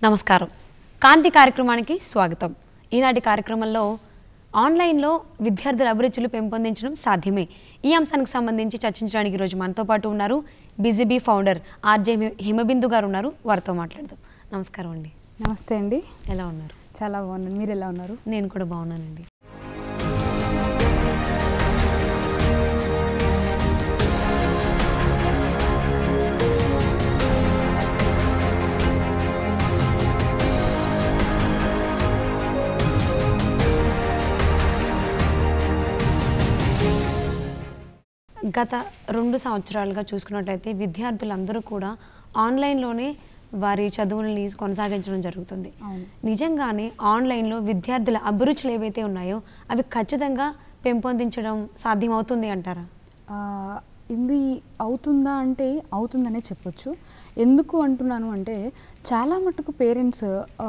నమస్కారం కాంతి కార్యక్రమానికి స్వాగతం ఈనాటి కార్యక్రమంలో ఆన్లైన్లో విద్యార్థుల అభిరుచులు పెంపొందించడం సాధ్యమే ఈ అంశానికి సంబంధించి చర్చించడానికి ఈరోజు మనతో పాటు ఉన్నారు బీజేబీ ఫౌండర్ ఆర్జే హిమ- హిమబిందు గారు ఉన్నారు వారితో మాట్లాడదాం నమస్కారం అండి నమస్తే అండి ఎలా ఉన్నారు చాలా బాగున్నాను మీరు ఎలా ఉన్నారు నేను కూడా బాగున్నానండి గత రెండు సంవత్సరాలుగా చూసుకున్నట్లయితే విద్యార్థులందరూ కూడా ఆన్లైన్లోనే వారి చదువుల్ని కొనసాగించడం జరుగుతుంది అవును నిజంగానే ఆన్లైన్లో విద్యార్థుల అభిరుచులు ఏవైతే ఉన్నాయో అవి ఖచ్చితంగా పెంపొందించడం సాధ్యమవుతుంది అంటారా ఆ, ఇది అవుతుందా అంటే అవుతుందనే చెప్పొచ్చు ఎందుకు అంటున్నాను అంటే చాలా మటుకు పేరెంట్స్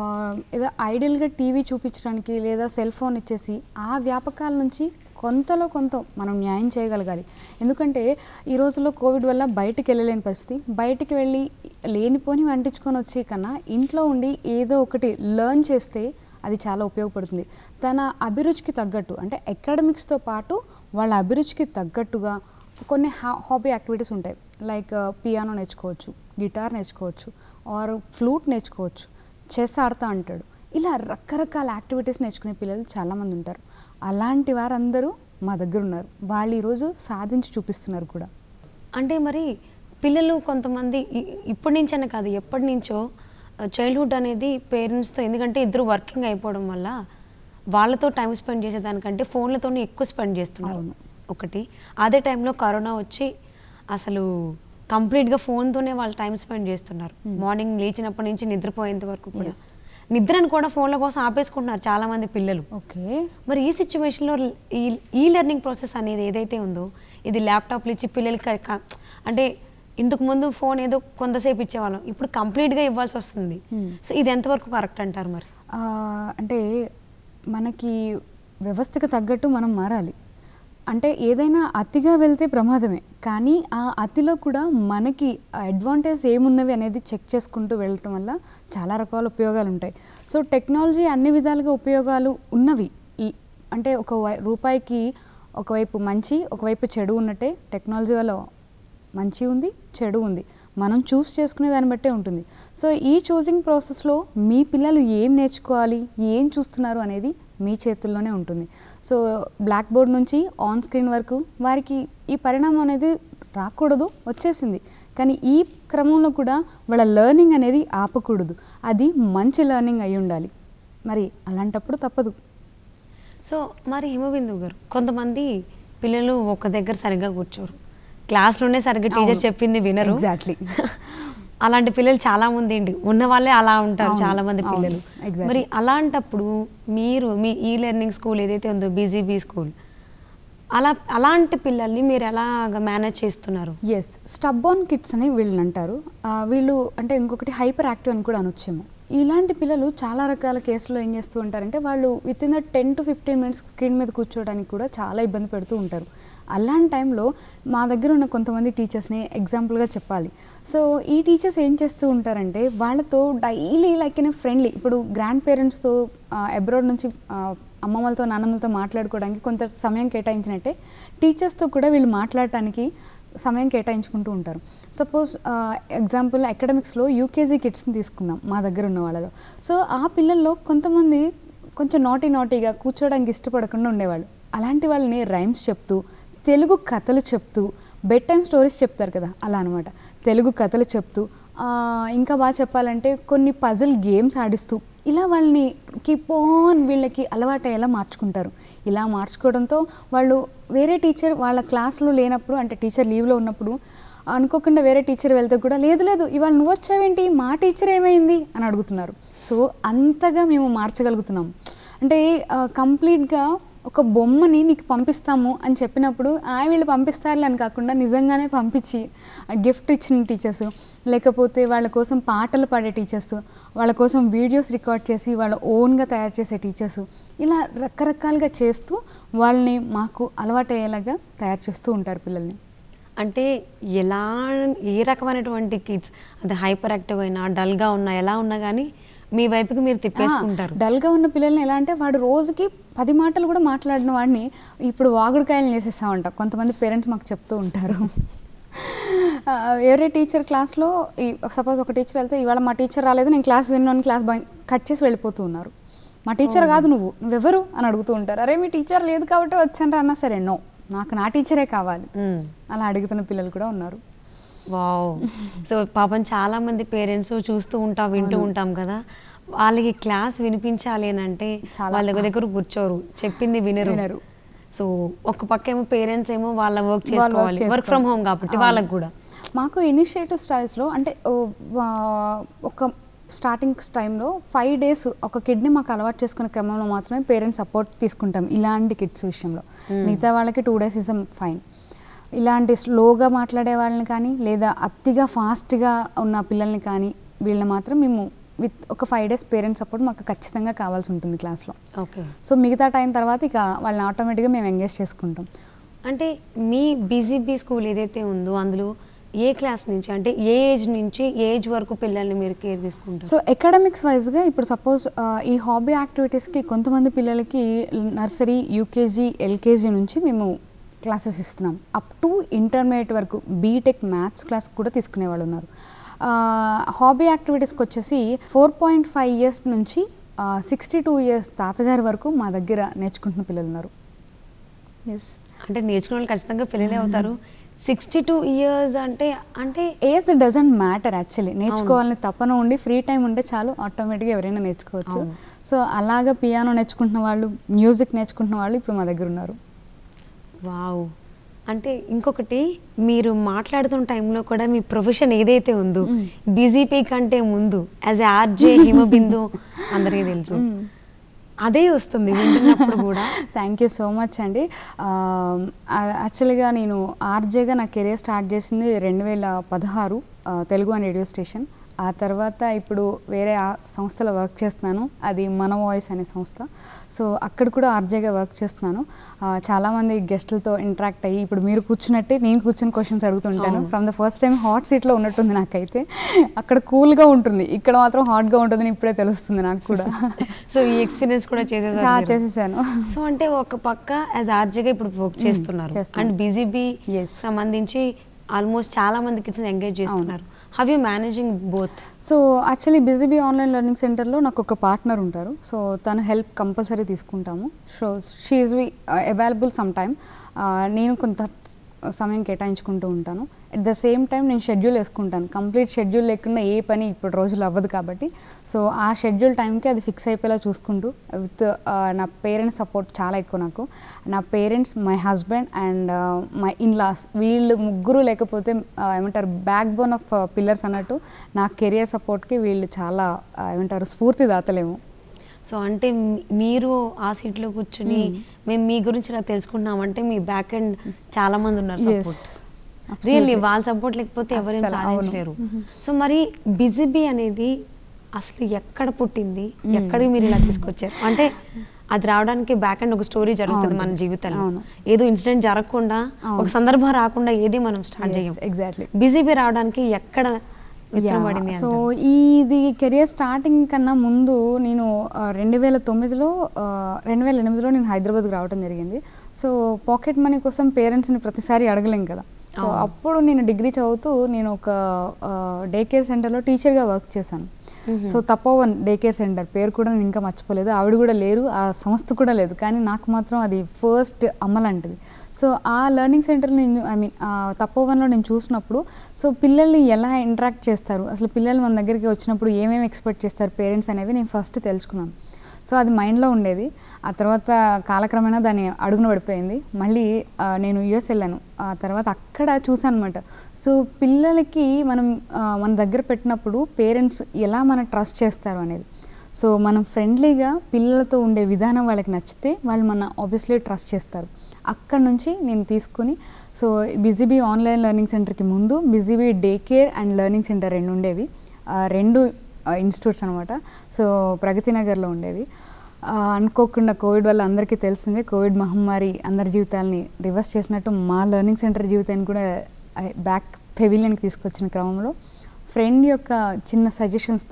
ఏదో ఐడియల్గా టీవీ చూపించడానికి లేదా సెల్ ఫోన్ ఇచ్చేసి ఆ వ్యాపకాల నుంచి కొంతలో కొంత మనం న్యాయం చేయగలగాలి ఎందుకంటే ఈ రోజుల్లో కోవిడ్ వల్ల బయటికి వెళ్ళలేని పరిస్థితి బయటికి వెళ్ళి లేనిపోని వండించుకొని వచ్చే కన్నా ఇంట్లో ఉండి ఏదో ఒకటి లెర్న్ చేస్తే అది చాలా ఉపయోగపడుతుంది తన అభిరుచికి తగ్గట్టు అంటే అకాడమిక్స్తో పాటు వాళ్ళ అభిరుచికి తగ్గట్టుగా కొన్ని హా- హాబీ యాక్టివిటీస్ ఉంటాయి లైక్ పియానో నేర్చుకోవచ్చు గిటార్ నేర్చుకోవచ్చు ఆర్ ఫ్లూట్ నేర్చుకోవచ్చు చెస్ ఆడుతూ అంటాడు ఇలా రకరకాల యాక్టివిటీస్ నేర్చుకునే పిల్లలు చాలామంది ఉంటారు అలాంటి వారందరూ మా దగ్గర ఉన్నారు వాళ్ళు ఈరోజు సాధించి చూపిస్తున్నారు కూడా అంటే మరి పిల్లలు కొంతమంది ఇ- ఇప్పటి నుంచనే కాదు ఎప్పటి నుంచో చైల్డ్హుడ్ అనేది పేరెంట్స్తో ఎందుకంటే ఇద్దరు వర్కింగ్ అయిపోవడం వల్ల వాళ్ళతో టైం స్పెండ్ చేసేదానికంటే ఫోన్లతోనే ఎక్కువ స్పెండ్ చేస్తున్నారు అవును. ఒకటి అదే టైంలో కరోనా వచ్చి అసలు కంప్లీట్గా ఫోన్తోనే వాళ్ళు టైం స్పెండ్ చేస్తున్నారు మార్నింగ్ లేచినప్పటి నుంచి నిద్రపోయేంత వరకు కూడా Yes. నిద్రను కూడా ఫోన్ల కోసం ఆపేసుకుంటున్నారు చాలా మంది పిల్లలు ఓకే మరి ఈ సిచ్యువేషన్లో ఈ ఈ లెర్నింగ్ ప్రాసెస్ అనేది ఏదైతే ఉందో ఇది ల్యాప్టాప్లు ఇచ్చి పిల్లలకి క- అంటే ఇంతకు ముందు ఫోన్ ఏదో కొంతసేపు ఇచ్చేవాళ్ళం ఇప్పుడు కంప్లీట్గా ఇవ్వాల్సి వస్తుంది Hmm. సో ఇది ఎంతవరకు కరెక్ట్ అంటారు మరి ఆ, అంటే మనకి వ్యవస్థకు తగ్గట్టు మనం మారాలి అంటే ఏదైనా అతిగా వెళ్తే ప్రమాదమే కానీ ఆ అతిలో కూడా మనకి అడ్వాంటేజ్ ఏమున్నవి అనేది చెక్ చేసుకుంటూ వెళ్ళటం వల్ల చాలా రకాల ఉపయోగాలు ఉంటాయి సో టెక్నాలజీ అన్ని విధాలుగా ఉపయోగాలు ఉన్నవి ఈ- అంటే ఒక వై- రూపాయికి ఒకవైపు మంచి ఒకవైపు చెడు ఉన్నట్టే టెక్నాలజీ వల్ల మంచి ఉంది చెడు ఉంది మనం చూస్ చేసుకునే దాన్ని బట్టే ఉంటుంది సో ఈ చూసింగ్ ప్రాసెస్లో మీ పిల్లలు ఏం నేర్చుకోవాలి ఏం చూస్తున్నారు అనేది మీ చేతుల్లోనే ఉంటుంది సో బ్లాక్ బోర్డ్ నుంచి ఆన్ స్క్రీన్ వరకు వారికి ఈ పరిణామం అనేది రాకూడదు వచ్చేసింది కానీ ఈ క్రమంలో కూడా వాళ్ళ లెర్నింగ్ అనేది ఆపకూడదు అది మంచి లెర్నింగ్ అయి ఉండాలి మరి అలాంటప్పుడు తప్పదు సో మరి హిమబిందు గారు కొంతమంది పిల్లలు ఒక దగ్గర సరిగ్గా కూర్చోరు క్లాస్లోనే సరిగ్గా టీచర్ అవును. చెప్పింది వినరు Exactly. అలాంటి పిల్లలు చాలా మంది అండి ఉన్న వాళ్ళే అలా ఉంటారు అవును, చాలా మంది అవును, పిల్లలు exactly. మరి అలాంటప్పుడు మీరు మీ ఈ లెర్నింగ్ స్కూల్ ఏదైతే ఉందో బీజీబీ స్కూల్ అలా అలాంటి పిల్లల్ని మీరు ఎలాగ మేనేజ్ చేస్తున్నారు ఎస్ స్టబ్ ఆన్ కిడ్స్ అని వీళ్ళని అంటారు ఆ, వీళ్ళు అంటే ఇంకొకటి హైపర్ యాక్టివ్ అని కూడా అనొచ్చేమో ఇలాంటి పిల్లలు చాలా రకాల కేసులో ఏం చేస్తూ ఉంటారంటే వాళ్ళు within the ten to fifteen minutes screen మీద కూర్చోవడానికి కూడా చాలా ఇబ్బంది పెడుతూ ఉంటారు అలాంటి టైంలో మా దగ్గర ఉన్న కొంతమంది టీచర్స్ని ఎగ్జాంపుల్గా చెప్పాలి సో ఈ టీచర్స్ ఏం చేస్తూ ఉంటారంటే వాళ్ళతో డైలీ లైక్ ఇన్ ఫ్రెండ్లీ ఇప్పుడు గ్రాండ్ పేరెంట్స్తో అబ్రాడ్ నుంచి ఆ, అమ్మమ్మలతో నాన్నమ్మలతో మాట్లాడుకోవడానికి కొంత సమయం కేటాయించినట్టే టీచర్స్తో కూడా వీళ్ళు మాట్లాడటానికి సమయం కేటాయించుకుంటూ ఉంటారు సపోజ్ ఎగ్జాంపుల్ అకాడమిక్స్లో యూకేజీ కిడ్స్ని తీసుకుందాం మా దగ్గర ఉన్న వాళ్ళలో సో ఆ పిల్లల్లో కొంతమంది కొంచెం నాటీ నాటీగా కూర్చోవడానికి ఇష్టపడకుండా ఉండేవాళ్ళు అలాంటి వాళ్ళని రైమ్స్ చెప్తూ తెలుగు కథలు చెప్తూ బెడ్ టైమ్ స్టోరీస్ చెప్తారు కదా అలా అనమాట తెలుగు కథలు చెప్తూ ఆ, ఇంకా బాగా చెప్పాలంటే కొన్ని పజిల్ గేమ్స్ ఆడిస్తూ ఇలా వాళ్ళని కీప్ ఆన్ వీళ్ళకి అలవాటు అయ్యేలా మార్చుకుంటారు ఇలా మార్చుకోవడంతో వాళ్ళు వేరే టీచర్ వాళ్ళ క్లాస్లో లేనప్పుడు అంటే టీచర్ లీవ్లో ఉన్నప్పుడు అనుకోకుండా వేరే టీచర్ వెళ్తే కూడా లేదు లేదు ఇవాళ నువ్వు వచ్చావేంటి మా టీచర్ ఏమైంది అని అడుగుతున్నారు సో అంతగా మేము మార్చగలుగుతున్నాం అంటే కంప్లీట్గా ఒక బొమ్మని నీకు పంపిస్తాము అని చెప్పినప్పుడు ఆ వీళ్ళు పంపిస్తారులే అని కాకుండా నిజంగానే పంపించి గిఫ్ట్ ఇచ్చిన టీచర్స్ లేకపోతే వాళ్ళ కోసం పాటలు పాడే టీచర్స్ వాళ్ళ కోసం వీడియోస్ రికార్డ్ చేసి వాళ్ళ ఓన్గా తయారు చేసే టీచర్స్ ఇలా రకరకాలుగా చేస్తూ వాళ్ళని మాకు అలవాటయ్యేలాగా తయారు చేస్తూ ఉంటారు పిల్లల్ని అంటే ఎలా ఏ రకమైనటువంటి కిడ్స్ అది హైపర్ యాక్టివ్ అయినా డల్గా ఉన్నా ఎలా ఉన్నా కానీ మీ వైపుకి మీరు తిప్పేసుకుంటారు డల్గా ఉన్న పిల్లల్ని ఎలా అంటే వాడు రోజుకి పది మాటలు కూడా మాట్లాడిన వాడిని ఇప్పుడు వాగుడుకాయలు చేసేసామంట కొంతమంది పేరెంట్స్ మాకు చెప్తూ ఉంటారు ఆ, వేరే టీచర్ క్లాస్లో ఈ సపోజ్ ఒక టీచర్ వెళ్తే ఇవాళ మా టీచర్ రాలేదు నేను క్లాస్ విన్నాను క్లాస్ కట్ చేసి వెళ్ళిపోతూ ఉన్నారు మా టీచర్ కాదు నువ్వు నువ్వెవరు అని అడుగుతూ ఉంటారు అరే మీ టీచర్ లేదు కాబట్టి వచ్చాను అన్నా సరే నో నాకు నా టీచరే కావాలి మ్మ్. అలా అడుగుతున్న పిల్లలు కూడా ఉన్నారు వావ్ సో పాపం చాలా మంది పేరెంట్స్ చూస్తూ ఉంటాం వింటూ ఉంటాం కదా వాళ్ళకి క్లాస్ వినిపించాలి అని అంటే చాలా. వాళ్ళ దగ్గర దగ్గర కూర్చోరు చెప్పింది వినరు వినరు. సో ఒక పక్క ఏమో పేరెంట్స్ ఏమో వాళ్ళ వర్క్ work చేసుకోవాలి వర్క్ ఫ్రమ్ చేసుకోవాలి. హోమ్ కాబట్టి అవును. వాళ్ళకి కూడా మాకు ఇనిషియేటివ్ స్టైల్స్లో అంటే ఓ, వా- ఒక స్టార్టింగ్ టైంలో ఫైవ్ డేస్ ఒక కిడ్ని మాకు అలవాటు చేసుకునే క్రమంలో మాత్రమే పేరెంట్స్ సపోర్ట్ తీసుకుంటాం ఇలాంటి కిడ్స్ విషయంలో మిగతా వాళ్ళకి టూ డేస్ ఇస్ ఫైన్ ఇలాంటి స్లోగా మాట్లాడే వాళ్ళని కానీ లేదా అతిగా ఫాస్ట్గా ఉన్న పిల్లల్ని కానీ వీళ్ళని మాత్రం మేము విత్ ఒక ఫైవ్ డేస్ పేరెంట్స్ సపోర్ట్ మాకు ఖచ్చితంగా కావాల్సి ఉంటుంది క్లాస్లో ఓకే సో మిగతా టైం తర్వాత ఇక వాళ్ళని ఆటోమేటిక్గా మేము ఎంగేజ్ చేసుకుంటాం అంటే మీ బీజీబీ స్కూల్ ఏదైతే ఉందో అందులో ఏ క్లాస్ నుంచి అంటే ఏ ఏజ్ నుంచి ఏ ఏజ్ వరకు పిల్లల్ని మీరు కేర్ తీసుకుంటారు సో అకాడమిక్స్ వైజ్గా ఇప్పుడు సపోజ్ ఈ హాబీ యాక్టివిటీస్కి కొంతమంది పిల్లలకి నర్సరీ యూకేజీ ఎల్కేజీ నుంచి మేము క్లాసెస్ ఇస్తున్నాం అప్ టు ఇంటర్మీడియట్ వరకు బీటెక్ మ్యాథ్స్ క్లాస్ కూడా తీసుకునే వాళ్ళు ఉన్నారు హాబీ యాక్టివిటీస్కి వచ్చేసి ఫోర్ పాయింట్ ఫైవ్ ఇయర్స్ నుంచి సిక్స్టీ టూ ఇయర్స్ తాతగారి వరకు మా దగ్గర నేర్చుకుంటున్న పిల్లలు ఉన్నారు ఎస్ అంటే నేర్చుకునే వాళ్ళు ఖచ్చితంగా పిల్లలే అవుతారు సిక్స్టీ టూ ఇయర్స్ అంటే అంటే ఏజ్ డజంట్ మ్యాటర్ యాక్చువల్లీ నేర్చుకోవాలని తపన ఉండి ఫ్రీ టైం ఉంటే చాలు ఆటోమేటిక్గా ఎవరైనా నేర్చుకోవచ్చు అవును. సో అలాగా పియానో నేర్చుకుంటున్న వాళ్ళు మ్యూజిక్ నేర్చుకుంటున్న వాళ్ళు ఇప్పుడు మా దగ్గర ఉన్నారు వావ్ అంటే ఇంకొకటి మీరు మాట్లాడుతున్న టైంలో కూడా మీ ప్రొఫెషన్ ఏదైతే ఉందో బీజీపీ కంటే ముందు యాజ్ ఆర్జే హిమబిందు అందరికీ తెలుసు అదే వస్తుంది వింటున్నప్పుడు కూడా థ్యాంక్ యూ సో మచ్ అండి యాక్చువల్గా నేను ఆర్జేగా నా కెరియర్ స్టార్ట్ చేసింది రెండు వేల పదహారు తెలుగు అని రేడియో స్టేషన్ ఆ తర్వాత ఇప్పుడు వేరే ఆ సంస్థలో వర్క్ చేస్తున్నాను అది మన వాయిస్ అనే సంస్థ సో అక్కడ కూడా ఆర్జేగా వర్క్ చేస్తున్నాను ఆ, చాలామంది గెస్టులతో ఇంటరాక్ట్ అయ్యి ఇప్పుడు మీరు కూర్చున్నట్టే నేను కూర్చుని క్వశ్చన్స్ అడుగుతుంటాను అవును. From the first time hot సీట్లో ఉన్నట్టుంది నాకైతే అక్కడ కూల్గా ఉంటుంది ఇక్కడ మాత్రం హాట్గా ఉంటుందని ఇప్పుడే తెలుస్తుంది నాకు కూడా సో ఈ ఎక్స్పీరియన్స్ కూడా చాలా చేసేసారు చేసేసాను సో అంటే ఒక పక్క యాజ్ ఆర్జేగా ఇప్పుడు వర్క్ చేస్తున్నారు చేస్తున్నాను. And BGB Yes. సంబంధించి ఆల్మోస్ట్ చాలా మంది కిడ్స్ ఎంగేజ్ చేస్తున్నారు how you managing both so actually BGB online learning సెంటర్లో నాకు ఒక పార్ట్నర్ ఉంటారు సో తను హెల్ప్ కంపల్సరీ తీసుకుంటాము so she we available some time నేను కొంత సమయం కేటాయించుకుంటూ ఉంటాను అట్ ద సేమ్ టైం నేను షెడ్యూల్ వేసుకుంటాను కంప్లీట్ షెడ్యూల్ లేకుండా ఏ పని ఇప్పుడు రోజులు అవ్వదు కాబట్టి సో ఆ షెడ్యూల్ టైంకి అది ఫిక్స్ అయిపోయేలా చూసుకుంటూ విత్ నా పేరెంట్స్ సపోర్ట్ చాలా ఎక్కువ నాకు నా parents my husband and my in-laws వీళ్ళు ముగ్గురు లేకపోతే ఆ, ఏమంటారు బ్యాక్ బోన్ ఆఫ్ పిల్లర్స్ అన్నట్టు నా కెరియర్ సపోర్ట్కి వీళ్ళు చాలా ఆ, ఏమంటారు స్ఫూర్తిదాతలేము సో అంటే మీ- మీరు ఆ సీట్లో కూర్చుని మేము మీ గురించి ఇలా తెలుసుకుంటున్నాం అంటే మీ బ్యాక్ ఎండ్ చాలా మంది ఉన్నారు Yes. సపోర్ట్ రియల్లీ వాళ్ళ సపోర్ట్ లేకపోతే ఎవరైనా అస్సలు, అవును. సాధించలేరు సో మరి బిజీబీ అనేది అసలు ఎక్కడ పుట్టింది ఎక్కడికి మీరు ఇలా తీసుకొచ్చారు అంటే అది రావడానికి బ్యాక్ అండ్ ఒక స్టోరీ జరుగుతుంది మన అవును. జీవితంలో అవును. ఏదో ఇన్సిడెంట్ జరగకుండా అవును. ఒక సందర్భం రాకుండా ఏది మనం స్టార్ట్ చేయం ఎగ్జాక్ట్లీ బిజీబీ రావడానికి ఎక్కడ విత్తనం పడింది సో అంటారు? ఇది కెరియర్ స్టార్టింగ్ కన్నా ముందు నేను రెండు వేల తొమ్మిదిలో రెండు వేల ఎనిమిదిలో నేను హైదరాబాద్కి రావడం జరిగింది సో పాకెట్ మనీ కోసం పేరెంట్స్ని ప్రతిసారి అడగలేం కదా సో అవును. అప్పుడు నేను డిగ్రీ చదువుతూ నేను ఒక డే కేర్ సెంటర్లో టీచర్గా వర్క్ చేశాను మ్మ్. So Tapovan day care centre పేరు కూడా నేను ఇంకా మర్చిపోలేదు ఆవిడ కూడా లేరు ఆ సంస్థ కూడా లేదు కానీ నాకు మాత్రం అది ఫస్ట్ అమ్మ లాంటిది సో ఆ లెర్నింగ్ సెంటర్ నేను ఐ మీన్ తపోవన్లో నేను చూసినప్పుడు సో పిల్లల్ని ఎలా ఇంటరాక్ట్ చేస్తారు అసలు పిల్లలు మన దగ్గరికి వచ్చినప్పుడు ఏమేమి ఎక్స్పెక్ట్ చేస్తారు పేరెంట్స్ అనేవి నేను ఫస్ట్ తెలుసుకున్నాను సో అది మైండ్లో ఉండేది ఆ తర్వాత కాలక్రమేణా దాన్ని అడుగున పడిపోయింది మళ్ళీ ఆ, నేను యుఎస్ వెళ్ళాను ఆ తర్వాత అక్కడ చూసాను అనమాట సో పిల్లలకి మనం ఆ, మన దగ్గర పెట్టినప్పుడు పేరెంట్స్ ఎలా మన ట్రస్ట్ చేస్తారు అనేది సో మనం ఫ్రెండ్లీగా పిల్లలతో ఉండే విధానం వాళ్ళకి నచ్చితే వాళ్ళు మన ఆబ్వియస్లీ ట్రస్ట్ చేస్తారు అక్కడ నుంచి నేను తీసుకుని సో బిజీబీ ఆన్లైన్ లెర్నింగ్ సెంటర్కి ముందు BGB day care and learning centre రెండు ఉండేవి ఆ, రెండు ఇన్స్టిట్యూట్స్ అనమాట సో ప్రగతి నగర్లో ఉండేవి ఆ, అనుకోకుండా కోవిడ్ వల్ల అందరికీ తెలిసిందే కోవిడ్ మహమ్మారి అందరి జీవితాలని రివర్స్ చేసినట్టు మా లెర్నింగ్ సెంటర్ జీవితాన్ని కూడా బ్యాక్ పెవిలియన్కి తీసుకొచ్చిన క్రమంలో ఫ్రెండ్ యొక్క చిన్న సజెషన్స్తో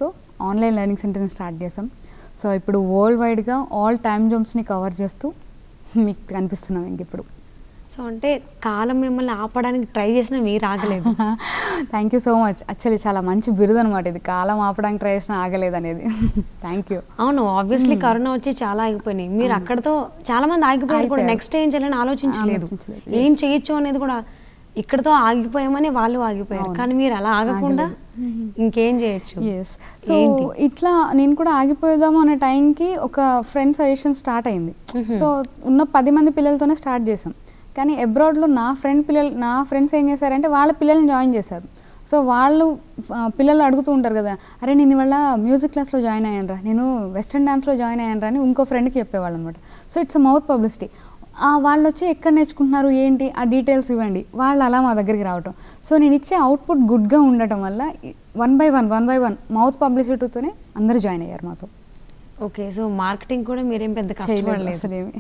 ఆన్లైన్ లెర్నింగ్ సెంటర్ని స్టార్ట్ చేసాం సో ఇప్పుడు వరల్డ్ వైడ్గా ఆల్ టైమ్ జోన్స్ని కవర్ చేస్తూ మీకు కనిపిస్తున్నాం ఇంక ఇప్పుడు సో అంటే కాలం మిమ్మల్ని ఆపడానికి ట్రై చేసినా మీరు ఆగలేదు thank you so much actually చాలా మంచి బిరుదు అనమాట ఇది కాలం ఆపడానికి ట్రై చేసినా ఆగలేదు అనేది థ్యాంక్ యూ అవును ఆబ్వియస్లీ కరోనా వచ్చి చాలా ఆగిపోయినాయి మీరు అక్కడతో చాలా మంది ఆగిపోయారు కూడా ఆగిపోయారు. నెక్స్ట్ ఏం చేయాలని ఆలోచించలేదు ఆలోచించలేదు, ఏం yes. చేయొచ్చు అనేది కూడా ఇక్కడతో ఆగిపోయామని వాళ్ళు ఆగిపోయారు అవును. కానీ మీరు అలా ఆగకుండా ఇంకేం చేయొచ్చు ఎస్ సో ఏంటి? ఇట్లా నేను కూడా ఆగిపోదాము అనే టైంకి ఒక ఫ్రెండ్ సజెషన్ స్టార్ట్ అయింది Mhm. సో ఉన్న పది మంది పిల్లలతోనే స్టార్ట్ చేసాం కానీ అబ్రాడ్లో నా ఫ్రెండ్ పిల్లలు నా ఫ్రెండ్స్ ఏం చేశారంటే వాళ్ళ పిల్లల్ని జాయిన్ చేశారు సో వాళ్ళు ఆ, పిల్లలు అడుగుతూ ఉంటారు కదా అరే నేను ఇవాళ మ్యూజిక్ క్లాస్లో జాయిన్ అయ్యానరా నేను వెస్ట్రన్ డాన్స్లో జాయిన్ అయ్యానరా అని ఇంకో ఫ్రెండ్కి చెప్పేవాళ్ళు అనమాట సో ఇట్స్ మౌత్ పబ్లిసిటీ వాళ్ళు వచ్చి ఎక్కడ నేర్చుకుంటున్నారు ఏంటి ఆ డీటెయిల్స్ ఇవ్వండి వాళ్ళు అలా మా దగ్గరికి రావటం సో నేను ఇచ్చే అవుట్పుట్ గుడ్గా ఉండటం వల్ల one by one one by one mouth పబ్లిసిటీతోనే అందరూ జాయిన్ అయ్యారు మాతో ఓకే సో మార్కెటింగ్ కూడా మీరేం పెద్ద చేయలేదు కష్టపడలేదు అసలు ఏమి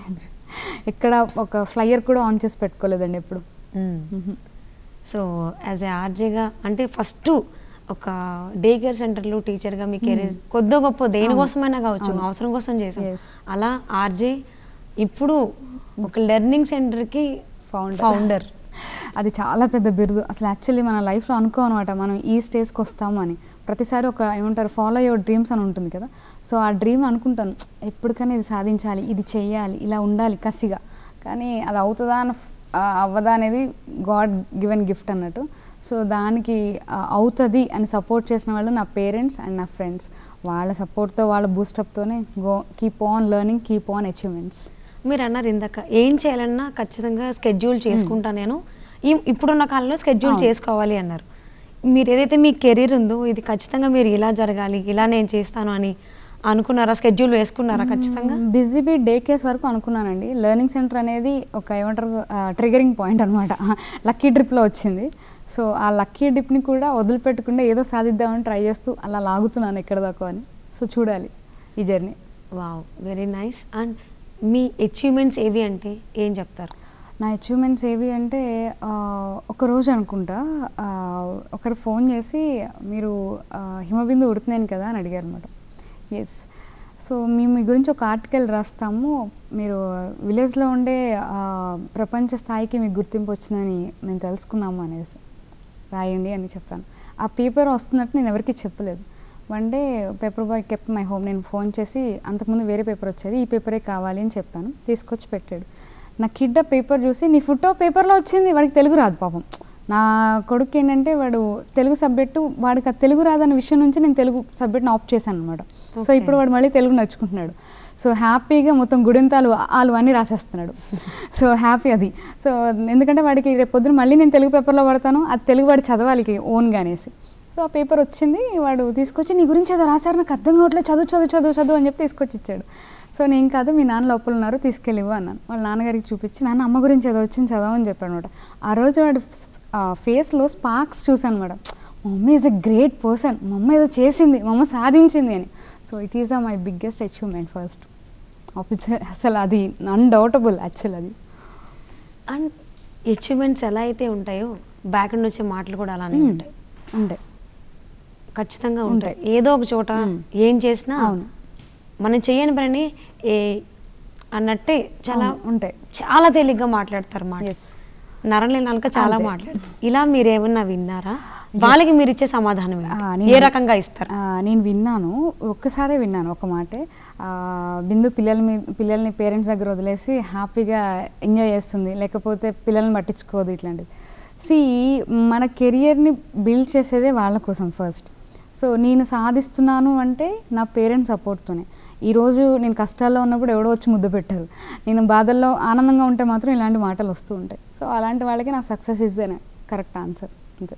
ఇక్కడ ఒక ఫ్లయర్ కూడా ఆన్ చేసి పెట్టుకోలేదండి ఎప్పుడు మ్మ్. సో యాజ్ ఏ ఆర్జేగా అంటే ఫస్ట్ ఒక డే కేర్ సెంటర్లో టీచర్గా మీ కెరీర్ కొద్దో గొప్ప దేనికోసమైనా కావచ్చు అవును. అవసరం కోసం చేసాం Yes. అలా ఆర్జే ఇప్పుడు ఒక లెర్నింగ్ సెంటర్కి Founder. ఫౌండర్ అది చాలా పెద్ద బిరుదు అసలు యాక్చువల్లీ మన లైఫ్లో అనుకోనమాట మనం ఈ స్టేజ్కి వస్తాము అని ప్రతిసారి ఒక ఏమంటారు ఫాలో యువర్ డ్రీమ్స్ అని ఉంటుంది కదా సో ఆ డ్రీమ్ అనుకుంటాను ఎప్పటికైనా ఇది సాధించాలి ఇది చెయ్యాలి ఇలా ఉండాలి కసిగా కానీ అది అవుతుందా అని ఆ, అవ్వదా అనేది గాడ్ గివెన్ గిఫ్ట్ అన్నట్టు సో దానికి ఆ, అవుతుంది అని సపోర్ట్ చేసిన వాళ్ళు నా పేరెంట్స్ అండ్ నా ఫ్రెండ్స్ వాళ్ళ సపోర్ట్తో వాళ్ళ బూస్టప్తోనే go keep on learning keep on achievements మీరు అన్నారు ఇందాక ఏం చేయాలన్నా ఖచ్చితంగా స్కెడ్యూల్ చేసుకుంటా నేను ఈ ఇప్పుడున్న కాలంలో స్కెడ్యూల్ అవును. చేసుకోవాలి అన్నారు మీరు ఏదైతే మీ కెరీర్ ఉందో ఇది ఖచ్చితంగా మీరు ఇలా జరగాలి ఇలా నేను చేస్తాను అని అనుకున్నారా స్కెడ్యూల్ వేసుకున్నారా ఖచ్చితంగా బిజీ బీ డే కేస్ వరకు అనుకున్నానండి లెర్నింగ్ సెంటర్ అనేది ఒక ఏమంటారు ట్రిగరింగ్ పాయింట్ అనమాట లక్కీ ట్రిప్లో వచ్చింది సో ఆ లక్కీ డిప్ని కూడా వదిలిపెట్టకుండా ఏదో సాధిద్దామని ట్రై చేస్తూ అలా లాగుతున్నాను ఎక్కడ దాకా అని సో చూడాలి ఈ journey wow very nice and మీ అచీవ్మెంట్స్ ఏవి అంటే ఏం చెప్తారు నా అచీవ్మెంట్స్ ఏవి అంటే ఆ, ఒక రోజు అనుకుంటా ఆ, ఒకరు ఫోన్ చేసి మీరు ఆ, హిమబిందు ఉడుతున్నాను కదా అని అడిగారు అనమాట ఎస్ సో మేము మీ గురించి ఒక ఆర్టికల్ రాస్తాము మీరు విలేజ్లో ఉండే ఆ, ప్రపంచ స్థాయికి మీకు గుర్తింపు వచ్చిందని మేము తెలుసుకున్నాము అనేసి రాయండి అని చెప్పాను ఆ పేపర్ వస్తున్నట్టు నేను ఎవరికి చెప్పలేదు one day paper boy kept my home నేను ఫోన్ చేసి అంతకుముందు వేరే పేపర్ వచ్చేది ఈ పేపరే కావాలి అని చెప్పాను తీసుకొచ్చి పెట్టాడు నా కిడ్ ఆ పేపర్ చూసి నీ ఫోటో పేపర్లో వచ్చింది వాడికి తెలుగు రాదు పాపం నా కొడుకు ఏంటంటే వాడు తెలుగు సబ్జెక్టు వాడికి ఆ తెలుగు రాదన్న విషయం నుంచి నేను తెలుగు సబ్జెక్ట్ని ఆఫ్ చేశాను అనమాట సో Okay. ఇప్పుడు వాడు మళ్ళీ తెలుగు నేర్చుకుంటున్నాడు సో హ్యాపీగా మొత్తం గుడింతాలు ఆలు అన్నీ రాసేస్తున్నాడు సో హ్యాపీ అది సో ఎందుకంటే వాడికి రేపు పొద్దున మళ్ళీ నేను తెలుగు పేపర్లో పడతాను అది తెలుగు వాడు చదవాలి ఓన్గా అనేసి సో ఆ పేపర్ వచ్చింది వాడు తీసుకొచ్చి నీ గురించి ఏదో రాశారు నాకు అర్థం కావట్లేదు చదువు చదువు చదువు చదువు అని చెప్పి తీసుకొచ్చి ఇచ్చాడు సో నేను కాదు మీ నాన్న లోపల ఉన్నారు తీసుకెళ్ళివు అన్నాను వాళ్ళ నాన్నగారికి చూపించి నాన్న అమ్మ గురించి ఏదో వచ్చింది చదవని చెప్పాడు అనమాట ఆ రోజు వాడు ఫేస్లో స్పార్క్స్ చూశాను మేడం మా mummy is a great person మా అమ్మ ఏదో చేసింది మా అమ్మ సాధించింది అని so it is a my biggest achievement first అసలు అది అన్డౌటబుల్ యాక్చువల్ అది అండ్ అచీవ్మెంట్స్ ఎలా అయితే ఉంటాయో బ్యాక్ నుండి వచ్చే మాటలు కూడా అలానే మ్మ్. ఉంటాయి ఉంటాయి ఖచ్చితంగా ఉంటాయి ఉంటాయి. ఏదో ఒక చోట మ్మ్. ఏం చేసినా అవును. మనం చేయని పని ఏ అన్నట్టే చాలా అవును, ఉంటాయి చాలా తేలిగ్గా మాట్లాడతారు మాట ఎస్ నరలేని నాలుక చాలా అంతే. మాట్లాడతారు ఇలా మీరు ఏమన్నా విన్నారా వాళ్ళకి మీరు ఇచ్చే సమాధానం ఏంటి? ఆ, ఏ నేను- రకంగా ఇస్తారు ఆ, నేను విన్నాను ఒక్కసారే విన్నాను ఒక మాటే ఆ, బిందు పిల్లల మీ పిల్లల్ని పేరెంట్స్ దగ్గర వదిలేసి హ్యాపీగా ఎంజాయ్ చేస్తుంది లేకపోతే పిల్లల్ని పట్టించుకోదు ఇట్లాంటివి సి మన కెరియర్ని బిల్డ్ చేసేదే వాళ్ళ కోసం ఫస్ట్ సో నేను సాధిస్తున్నాను అంటే నా పేరెంట్స్ సపోర్ట్తోనే ఈరోజు నేను కష్టాల్లో ఉన్నప్పుడు ఎవడో వచ్చి ముద్దు పెట్టారు నేను బాధల్లో ఆనందంగా ఉంటే మాత్రం ఇలాంటి మాటలు వస్తూ ఉంటాయి సో అలాంటి వాళ్ళకి నా సక్సెస్ ఇస్తేనే కరెక్ట్ ఆన్సర్ అంతే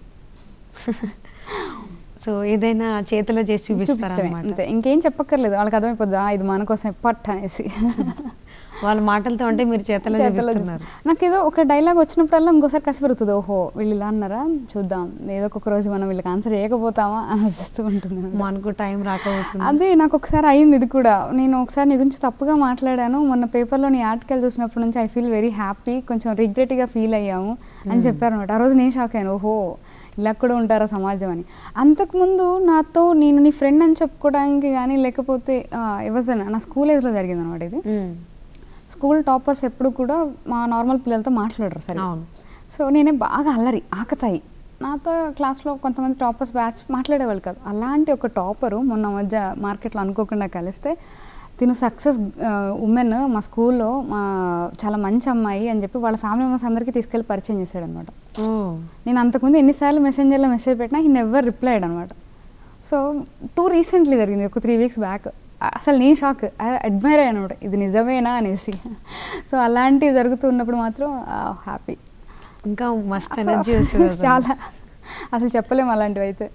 సో ఏదైనా చేతిలో చేసి చూపిస్తమే చూపిస్తారన్నమాట అంతే ఇంకేం చెప్పక్కర్లేదు వాళ్ళకి అర్థమైపోద్ది "ఆ, ఇది మన కోసం పట్ అనేసి వాళ్ళ మాటలతో అంటే మీరు చేతలో చేతల్లో చూపిస్తున్నారు చూపిస్తా. నాకు ఏదో ఒక డైలాగ్ వచ్చినప్పుడల్లా ఇంకోసారి కసి పెరుగుతుంది ఓహో వీళ్ళు ఇలా అన్నారా చూద్దాం ఏదో ఒక రోజు మనం వీళ్ళకి ఆన్సర్ చేయకపోతామా అని అనిపిస్తూ ఉంటుంది నాకు. మనకు టైం రాకపోతుంది అదే నాకు ఒకసారి అయింది ఇది కూడా నేను ఒకసారి నీ గురించి తప్పుగా మాట్లాడాను మొన్న పేపర్లో నీ ఆర్టికల్ చూసినప్పటి నుంచి ఐ ఫీల్ వెరీ హ్యాపీ కొంచెం రిగ్రెట్గా ఫీల్ అయ్యాము అని చెప్పారు అనమాట ఆ రోజు నేను షాక్ అయ్యాను ఓహో ఇలా కూడా ఉంటారా సమాజం అని అంతకుముందు నాతో నేను నీ ఫ్రెండ్ అని చెప్పుకోవడానికి కానీ లేకపోతే ఎవజన్ నా స్కూల్ ఏజ్లో జరిగింది అనమాట ఇది ఉమ్, స్కూల్ టాపర్స్ ఎప్పుడు కూడా మా నార్మల్ పిల్లలతో మాట్లాడరు సరే అవును సో నేనే బాగా అల్లరి ఆకతాయి నాతో క్లాస్లో కొంతమంది టాపర్స్ బ్యాచ్ మాట్లాడేవాళ్ళు కాదు అలాంటి ఒక టాపరు మొన్న మధ్య మార్కెట్లో అనుకోకుండా కలిస్తే తిను సక్సెస్ ఉమెన్ మా స్కూల్లో మా చాలా మంచి అమ్మాయి అని చెప్పి వాళ్ళ ఫ్యామిలీ మెంబర్స్ అందరికీ తీసుకెళ్ళి పరిచయం చేశాడు అనమాట ఓ నేను అంతకుముందు ఎన్నిసార్లు మెసెంజర్లో మెసేజ్ పెట్టినా ఈ నెవర్ రిప్లైడ్ అనమాట సో టూ రీసెంట్లీ జరిగింది ఒక త్రీ వీక్స్ బ్యాక్ అసలు నేను షాక్ అడ్మైర్ అయ్యాను అనమాట ఇది నిజమేనా అనేసి సో అలాంటివి జరుగుతున్నప్పుడు మాత్రం హ్యాపీ ఇంకా మస్తు ఎనర్జీ వస్తుంది అసలు. చాలా అసలు చెప్పలేము అలాంటివి అయితే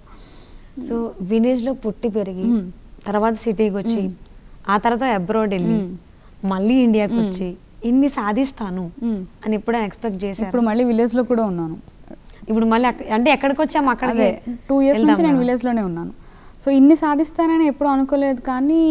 సో విలేజ్ లో పుట్టి పెరిగి మ్మ్. తర్వాత సిటీకి వచ్చి ఆ తర్వాత అబ్రాడ్ వెళ్ళి మ్మ్. మళ్ళీ ఇండియాకి వచ్చి ఇన్ని సాధిస్తాను మ్మ్. అని ఎప్పుడైనా ఎక్స్పెక్ట్ చేశారు ఇప్పుడు మళ్ళీ విలేజ్లో కూడా ఉన్నాను ఇప్పుడు మళ్ళీ అక్క- అంటే ఎక్కడికి వచ్చాము అక్కడికి అదే టూ ఇయర్స్ నుంచి నేను విలేజ్లోనే ఉన్నాను సో ఇన్ని సాధిస్తానని ఎప్పుడు అనుకోలేదు కానీ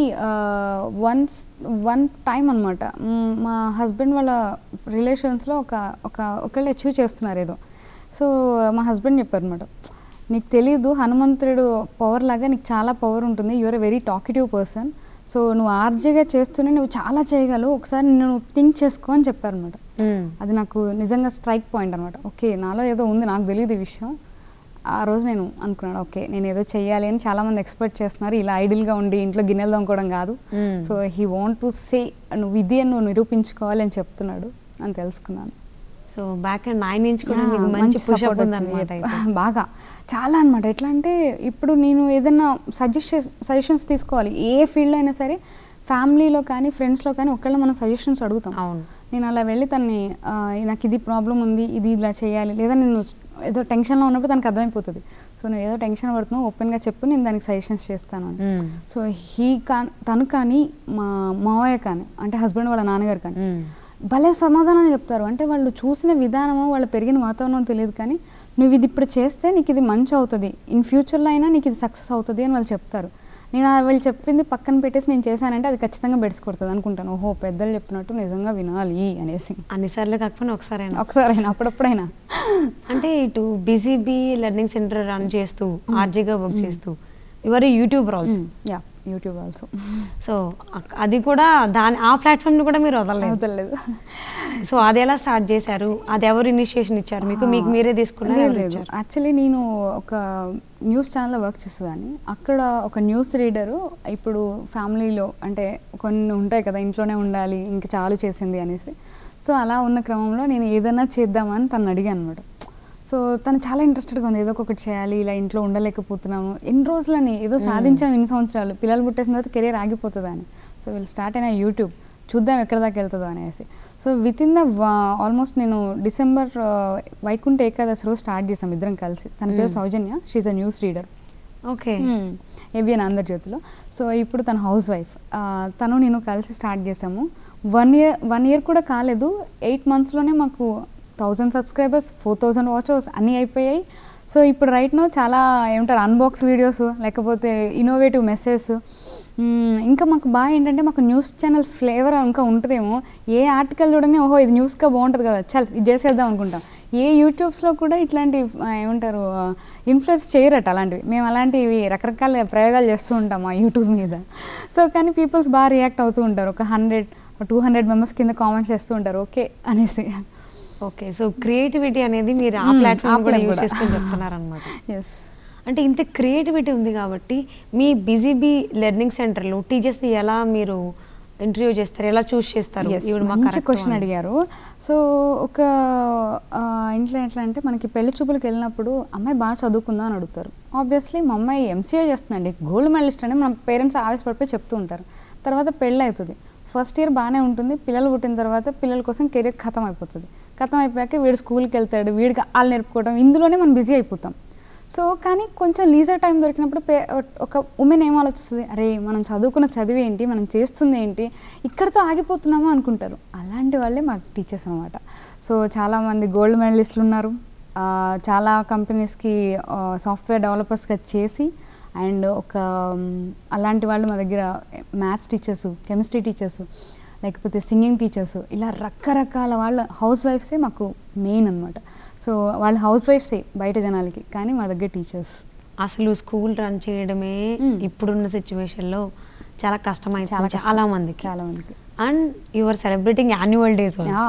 వన్స్ వన్ టైం అనమాట మా హస్బెండ్ వాళ్ళ రిలేషన్స్లో ఒక ఒక ఒకళ్ళు అచీవ్ చేస్తున్నారు ఏదో సో మా హస్బెండ్ చెప్పారు అనమాట నీకు తెలీదు హనుమంతుడు పవర్ లాగా నీకు చాలా పవర్ ఉంటుంది you're a very talkative person so నువ్వు ఆర్జీగా చేస్తూనే నువ్వు చాలా చేయగలవు ఒకసారి నువ్వు థింక్ చేసుకో అని చెప్పారనమాట మ్మ్. అది నాకు నిజంగా స్ట్రైక్ పాయింట్ అనమాట ఓకే నాలో ఏదో ఉంది నాకు తెలియదు ఈ విషయం ఆ రోజు నేను అనుకున్నాను ఓకే నేను ఏదో చెయ్యాలి అని చాలామంది ఎక్స్పెక్ట్ చేస్తున్నారు ఇలా ఐడిల్గా ఉండి ఇంట్లో గిన్నెలు తోముకోవడం కాదు మ్మ్. So he want to say నువ్వు ఇది అని నువ్వు నిరూపించుకోవాలి అని చెప్తున్నాడు అని తెలుసుకున్నాను సో బ్యాక్ అండ్ నైన్ నుంచి కూడా ఆ, మీకు మంచి support పుషప్ వచ్చింది. ఉందన్నమాట అయితే బాగా చాలా అనమాట ఎట్లా అంటే ఇప్పుడు నేను ఏదైనా సజెస్ట్ సజెషన్స్ తీసుకోవాలి ఏ ఫీల్డ్లో అయినా సరే ఫ్యామిలీలో కానీ ఫ్రెండ్స్లో కానీ ఒకళ్ళ మనం సజెషన్స్ అడుగుతాం అవును నేను అలా వెళ్ళి తన్ని ఆ, నాకు ఇది ప్రాబ్లం ఉంది ఇది ఇలా చేయాలి లేదా నేను ఏదో టెన్షన్లో ఉన్నప్పుడు తనకు అర్థమైపోతుంది సో నేను ఏదో టెన్షన్ పడుతున్నావు ఓపెన్గా చెప్పు నేను దానికి సజెషన్స్ చేస్తాను అని మ్మ్. సో హీ కా తను కానీ మా మావయ్య కానీ అంటే హస్బెండ్ వాళ్ళ నాన్నగారు కానీ మ్మ్. భలే సమాధానాలు చెప్తారు అంటే వాళ్ళు చూసిన విధానమో వాళ్ళు పెరిగిన వాతావరణం తెలియదు కానీ నువ్వు ఇది ఇప్పుడు చేస్తే నీకు ఇది మంచి అవుతుంది ఇన్ ఫ్యూచర్లో అయినా నీకు ఇది సక్సెస్ అవుతుంది అని వాళ్ళు చెప్తారు నేను ఆ వాళ్ళు చెప్పింది పక్కన పెట్టేసి నేను చేశానంటే అది ఖచ్చితంగా బెడ్స్ కొడుతుంది అనుకుంటాను ఓహో పెద్దలు చెప్పినట్టు నిజంగా వినాలి అనేసి అన్నిసార్లు కాకపోయినా ఒకసారైనా ఒకసారైనా అప్పుడప్పుడైనా అంటే ఇటు బీసీబీ లెర్నింగ్ సెంటర్ రన్ చేస్తూ ఆర్జీగా వర్క్ చేస్తూ ఎవరు YouTuber also ya YouTube also so అక్- అది కూడా దాని ఆ ప్లాట్ఫామ్ ని కూడా మీరు వదలలేదు అవుతలేదు సో అది ఎలా స్టార్ట్ చేశారు అది ఎవరు ఇనిషియేషన్ ఇచ్చారు మీకు మీకు మీరే తీసుకున్నారు లేదు ఎవరు లేదు ఇచ్చారు యాక్చువల్లీ నేను ఒక న్యూస్ ఛానల్లో వర్క్ చేసేదాన్ని అక్కడ ఒక న్యూస్ రీడరు ఇప్పుడు ఫ్యామిలీలో అంటే కొన్ని ఉంటాయి కదా ఇంట్లోనే ఉండాలి ఇంకా చాలు చేసింది అనేసి సో అలా ఉన్న క్రమంలో నేను ఏదైనా చేద్దామని తను అడిగాను అనమాట సో తను చాలా ఇంట్రెస్టెడ్గా ఉంది ఏదో ఒకటి చేయాలి ఇలా ఇంట్లో ఉండలేకపోతున్నాము ఎన్ని రోజులని ఏదో సాధించాము ఇన్ని సంవత్సరాలు పిల్లలు పుట్టేసిన తర్వాత కెరీర్ ఆగిపోతుందా అని సో వీళ్ళు స్టార్ట్ అయిన యూట్యూబ్ చూద్దాం ఎక్కడ దాకా వెళ్తుందో అనేసి so within the almost నేను డిసెంబర్ వైకుంఠ ఏకాదశి రోజు స్టార్ట్ చేసాం ఇద్దరం కలిసి తన పేరు Soujanya she a news reader okay ABN ఆంధ్రజ్యోతిలో సో ఇప్పుడు తన హౌస్ వైఫ్ తను నేను కలిసి స్టార్ట్ చేసాము వన్ ఇయర్ వన్ ఇయర్ కూడా కాలేదు ఎయిట్ మంత్స్లోనే మాకు thousand subscribers four thousand watchers అన్నీ అయిపోయాయి సో ఇప్పుడు రైట్ నో చాలా ఏమంటారు అన్బాక్స్ వీడియోస్ లేకపోతే ఇన్నోవేటివ్ మెసేజ్ ఇంకా మాకు బాగా ఏంటంటే మాకు న్యూస్ ఛానల్ ఫ్లేవర్ ఇంకా ఉంటుందేమో ఏ ఆర్టికల్ చూడని ఓహో ఇది న్యూస్గా బాగుంటుంది కదా చల్ ఇది చేసేద్దాం అనుకుంటాం ఏ యూట్యూబ్స్లో కూడా ఇట్లాంటి ఆ, ఏమంటారు ఇన్ఫ్లుయెన్స్ చేయరట అలాంటివి మేము అలాంటివి రకరకాల ప్రయోగాలు చేస్తూ ఉంటాం ఆ యూట్యూబ్ మీద సో కానీ పీపుల్స్ బాగా రియాక్ట్ అవుతూ ఉంటారు ఒక హండ్రెడ్ టూ హండ్రెడ్ మెంబర్స్ కింద కామెంట్స్ చేస్తూ ఉంటారు ఓకే అనేసి ఓకే సో క్రియేటివిటీ అనేది మీరు ఆ మ్మ్, ప్లాట్ఫామ్ ఆ కూడా platform యూజ్ కూడా. చేసుకొని చెప్తున్నారనమాట ఎస్ అంటే ఇంత క్రియేటివిటీ ఉంది కాబట్టి మీ బిజీబీ లెర్నింగ్ సెంటర్లో టీచర్స్ని ఎలా మీరు ఇంటర్వ్యూ చేస్తారు ఎలా చూస్ చేస్తారు Yes, ఈవిడ మాకు మంచి correct క్వశ్చన్ అని. అడిగారు సో ఒక ఆ, ఇంట్లో ఎట్లా అంటే మనకి పెళ్లి చూపులకు వెళ్ళినప్పుడు అమ్మాయి బాగా చదువుకుందా అని అడుగుతారు ఆబ్వియస్లీ మా అమ్మాయి ఎంసీఏ చేస్తుందండి గోల్డ్ మెడలిస్ట్ అని మన పేరెంట్స్ ఆవేశపడిపోయి చెప్తూ ఉంటారు తర్వాత పెళ్ళి అవుతుంది ఫస్ట్ ఇయర్ బాగానే ఉంటుంది పిల్లలు పుట్టిన తర్వాత పిల్లల కోసం కెరీర్ ఖతం అయిపోతుంది ఖతం అయిపోయాక వీడు స్కూల్కి వెళ్తాడు వీడికి వాళ్ళు నేర్పుకోవడం ఇందులోనే మనం బిజీ అయిపోతాం సో కానీ కొంచెం లీజర్ టైం దొరికినప్పుడు పే ఒక ఉమెన్ ఏం ఆలోచిస్తుంది అరే మనం చదువుకున్న చదివి ఏంటి మనం చేస్తుంది ఏంటి ఇక్కడితో ఆగిపోతున్నామా అనుకుంటారు అలాంటి వాళ్ళే మాకు టీచర్స్ అనమాట సో చాలామంది గోల్డ్ మెడలిస్టులు ఉన్నారు ఆ, చాలా కంపెనీస్కి సాఫ్ట్వేర్ డెవలపర్స్గా చేసి అండ్ ఒక మ్, అలాంటి వాళ్ళు మా దగ్గర మ్యాథ్స్ టీచర్స్ కెమిస్ట్రీ టీచర్స్ లేకపోతే సింగింగ్ టీచర్స్ ఇలా రకరకాల వాళ్ళ హౌస్ వైఫ్సే మాకు మెయిన్ అనమాట సో వాళ్ళ హౌస్ వైఫ్సే బయట జనాలకి కానీ మా దగ్గర టీచర్స్ అసలు స్కూల్ రన్ చేయడమే మ్మ్. ఇప్పుడున్న సిచ్యువేషన్లో చాలా కష్టమైంది చాలా చాలా కష్టం. చాలా మందికి చాలా మందికి and your celebrating annual days yeah.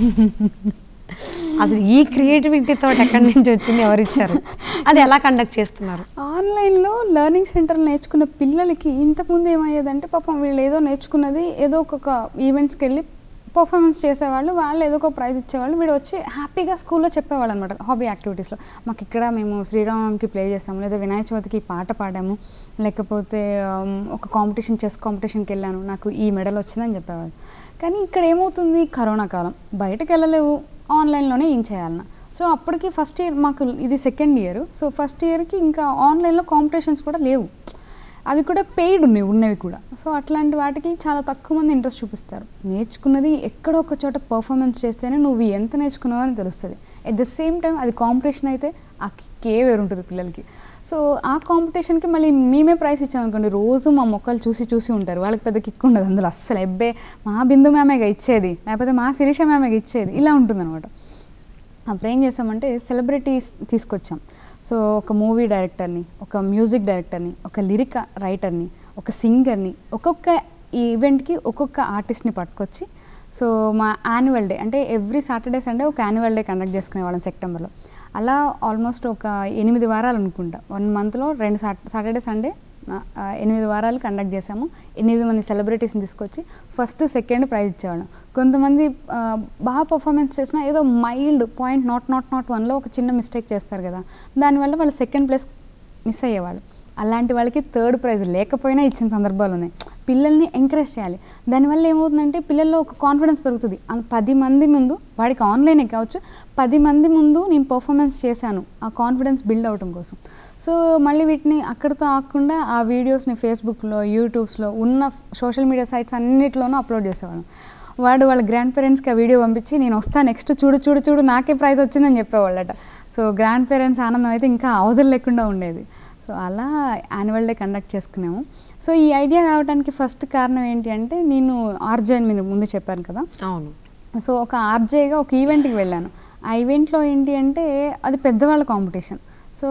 అసలు ఈ క్రియేటివిటీతో ఎక్కడి నుంచి వచ్చింది ఎవరు ఇచ్చారు అది ఎలా కండక్ట్ చేస్తున్నారు ఆన్లైన్లో లెర్నింగ్ సెంటర్లు నేర్చుకున్న పిల్లలకి ఇంతకుముందు ఏమయ్యేదంటే పాపం వీళ్ళు ఏదో నేర్చుకున్నది ఏదో ఒక్కొక్క ఈవెంట్స్కి వెళ్ళి పర్ఫార్మెన్స్ చేసేవాళ్ళు వాళ్ళు ఏదో ఒక ప్రైజ్ ఇచ్చేవాళ్ళు వీడు వచ్చి హ్యాపీగా స్కూల్లో చెప్పేవాళ్ళు అనమాట హాబీ యాక్టివిటీస్లో మాకు ఇక్కడ మేము శ్రీరామకి ప్లే చేసాము లేదా వినాయక చవితికి ఈ పాట పాడాము లేకపోతే um, ఒక కాంపిటీషన్ చెస్ కాంపిటీషన్కి వెళ్ళాను నాకు ఈ మెడల్ వచ్చిందని చెప్పేవాళ్ళు కానీ ఇక్కడ ఏమవుతుంది కరోనా కాలం బయటకు వెళ్ళలేవు ఆన్లైన్లోనే ఏం చేయాలన్నా సో అప్పటికి ఫస్ట్ ఇయర్ మాకు ఇది సెకండ్ ఇయర్ సో ఫస్ట్ ఇయర్కి ఇంకా ఆన్లైన్లో కాంపిటీషన్స్ కూడా లేవు అవి కూడా పెయిడ్ ఉన్నాయి ఉన్నవి కూడా సో అట్లాంటి వాటికి చాలా తక్కువ మంది ఇంట్రెస్ట్ చూపిస్తారు నేర్చుకున్నది ఎక్కడో ఒక చోట పర్ఫార్మెన్స్ చేస్తేనే నువ్వు ఎంత నేర్చుకున్నావు అని తెలుస్తుంది ఎట్ ద సేమ్ టైం అది కాంపిటీషన్ అయితే ఆ కే వేరు ఉంటుంది పిల్లలకి సో ఆ కాంపిటీషన్కి మళ్ళీ మేమే ప్రైస్ ఇచ్చామనుకోండి రోజు మా మొక్కలు చూసి చూసి ఉంటారు వాళ్ళకి పెద్ద కిక్ ఉండదు అందులో అస్సలు ఎబ్బే మా బిందు మేమేగా ఇచ్చేది లేకపోతే మా శిరీష మేమేగా ఇచ్చేది ఇలా ఉంటుందన్నమాట అప్పుడు ఏం చేసామంటే సెలబ్రిటీస్ తీసుకొచ్చాం సో ఒక మూవీ డైరెక్టర్ని ఒక మ్యూజిక్ డైరెక్టర్ని ఒక లిరిక్ రైటర్ని ఒక సింగర్ని ఒక్కొక్క ఈవెంట్కి ఒక్కొక్క ఆర్టిస్ట్ని పట్టుకొచ్చి సో మా యాన్యువల్ డే అంటే ఎవ్రీ సాటర్డే సండే ఒక యాన్యువల్ డే కండక్ట్ చేసుకునేవాళ్ళం సెప్టెంబర్లో అలా ఆల్మోస్ట్ ఒక ఎనిమిది వారాలు అనుకుంటా వన్ మంత్లో రెండు సాటర్డే సండే ఆ, ఎనిమిది వారాలు కండక్ట్ చేసాము ఎనిమిది మంది సెలబ్రిటీస్ని తీసుకొచ్చి ఫస్ట్ సెకండ్ ప్రైజ్ ఇచ్చేవాళ్ళం కొంతమంది ఆ, బాగా పర్ఫార్మెన్స్ చేసినా ఏదో mild point not not not వన్లో ఒక చిన్న మిస్టేక్ చేస్తారు కదా దానివల్ల వాళ్ళు సెకండ్ ప్లేస్ మిస్ అయ్యేవాళ్ళు అలాంటి వాళ్ళకి థర్డ్ ప్రైజ్ లేకపోయినా ఇచ్చిన సందర్భాలు ఉన్నాయి పిల్లల్ని ఎంకరేజ్ చేయాలి దానివల్ల ఏమవుతుందంటే పిల్లల్లో ఒక కాన్ఫిడెన్స్ పెరుగుతుంది అన్- పది మంది ముందు వాడికి ఆన్లైనే కావచ్చు పది మంది ముందు నేను పర్ఫార్మెన్స్ చేశాను ఆ కాన్ఫిడెన్స్ బిల్డ్ అవడం కోసం సో మళ్ళీ వీటిని అక్కడితో ఆకుండా ఆ వీడియోస్ని ఫేస్బుక్లో యూట్యూబ్స్లో ఉన్న సోషల్ మీడియా సైట్స్ అన్నిటిలోనూ అప్లోడ్ చేసేవాళ్ళం వాడు వాళ్ళ గ్రాండ్ పేరెంట్స్కి ఆ వీడియో పంపించి నేను వస్తా నెక్స్ట్ చూడు చూడు చూడు నాకే ప్రైజ్ వచ్చిందని చెప్పేవాళ్ళట సో గ్రాండ్ పేరెంట్స్ ఆనందం అయితే ఇంకా అవధులు లేకుండా ఉండేది సో అలా యాన్యువల్ డే కండక్ట్ చేసుకున్నాము సో ఈ ఐడియా రావడానికి ఫస్ట్ కారణం ఏంటి అంటే నేను ఆర్జే అని మీరు ముందు చెప్పాను కదా అవును సో ఒక ఆర్జేగా ఒక ఈవెంట్కి వెళ్ళాను ఆ ఈవెంట్లో ఏంటి అంటే అది పెద్దవాళ్ళ కాంపిటీషన్ సో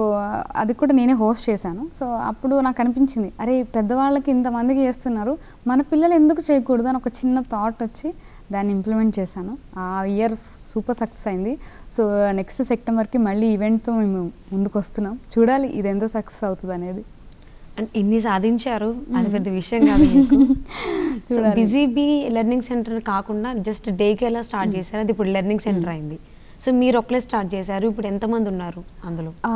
అది కూడా నేనే హోస్ట్ చేశాను సో అప్పుడు నాకు అనిపించింది అరే పెద్దవాళ్ళకి ఇంతమందికి చేస్తున్నారు మన పిల్లలు ఎందుకు చేయకూడదు అని ఒక చిన్న థాట్ వచ్చి దాన్ని ఇంప్లిమెంట్ చేశాను ఆ ఇయర్ సూపర్ సక్సెస్ అయింది సో నెక్స్ట్ సెప్టెంబర్కి మళ్ళీ ఈవెంట్తో మేము ముందుకు వస్తున్నాం చూడాలి ఇది ఎంత సక్సెస్ అవుతుంది అనేది అండ్ ఇన్ని సాధించారు అది పెద్ద విషయం కాదు చూడాలి. బిజీ బీ లెర్నింగ్ సెంటర్ కాకుండా జస్ట్ డేకి ఎలా స్టార్ట్ చేశారు అది ఇప్పుడు లెర్నింగ్ సెంటర్ అయింది సో మీరు ఒకలే స్టార్ట్ చేశారు ఇప్పుడు ఎంతమంది ఉన్నారు అందులో ఆ,